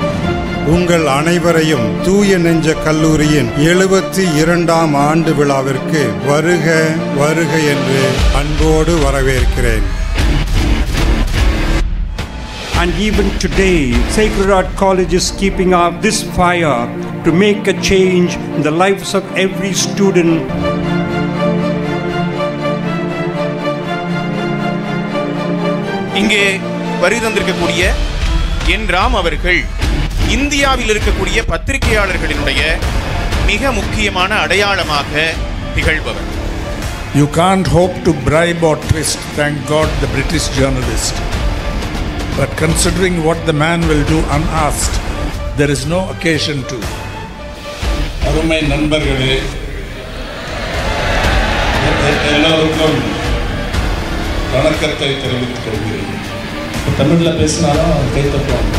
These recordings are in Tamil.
உங்கள் அனைவரையும் தூய நெஞ்ச கல்லூரியின் எழுபத்தி இரண்டாம் ஆண்டு விழாவிற்கு வருக வருக என்று அன்போடு வரவேற்கிறேன் And even today, Sacred Heart College is keeping up this fire to make a change in the lives of every student. இங்கே வருகை என் ராம் அவர்கள் இந்தியாவில் இருக்கக்கூடிய பத்திரிகையாளர்களினுடைய மிக முக்கியமான அடையாளமாக திகழ்பவர் You can't hope to bribe or twist, thank God, the British journalist. But considering what the man will do unasked, there is no occasion to. அருமை நண்பர்களே எ- எல்லோருக்கும் வணக்கத்தை தெரிவித்துக் கொள்கிறேன் தமிழில் பேசினாலும் கை தட்டுவாங்க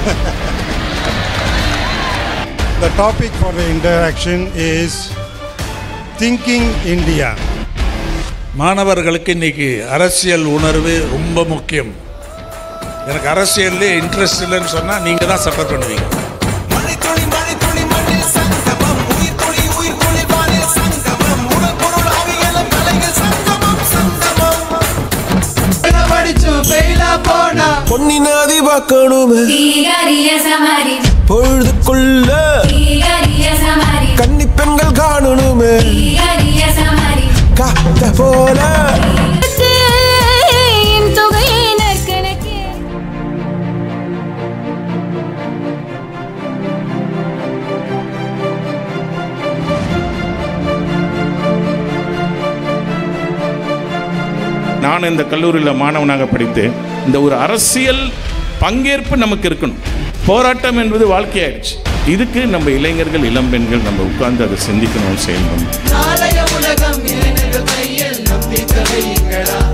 The topic for the interaction is Thinking India. மாணவர்களுக்கு இன்னைக்கு அரசியல் உணர்வு ரொம்ப முக்கியம் எனக்கு அரசியல்ல இன்ட்ரெஸ்ட் இல்லைன்னு சொன்னால் நீங்கள் தான் சஃபர் பண்ணுவீங்க மழைத்துளி மழைத்துளி மண்ணில் சங்கமம் உயிர் துளி உயிர் துளி வானில் சங்கமம் உடல் பொருள் அவியலும் கலைகள் சங்கமம் சங்கமம் படிச்சு ஃபெயிலா போனா பொன்னி நதி பார்க்கணுமே தீகரிய சமரி பொழுதுக்குள்ள தீகரிய சமரி கன்னி பெண்கள் காணணுமே தீகரிய சமரி காத்த போல என் தொகையினர் கணக்கே நான் இந்த கல்லூரியில் மாணவனாக படித்தேன் இந்த ஒரு அரசியல் பங்கேற்பு நமக்கு இருக்கணும் போராட்டம் என்பது வாழ்க்கையாயிடுச்சு இதுக்கு நம்ம இளைஞர்கள் இளம்பெண்கள் நம்ம உட்கார்ந்து அதை சிந்திக்கணும் செயல்படணும் நாளைய உலகம் இளைஞர்கள் கையில் நம்பிக்கை வையுங்களா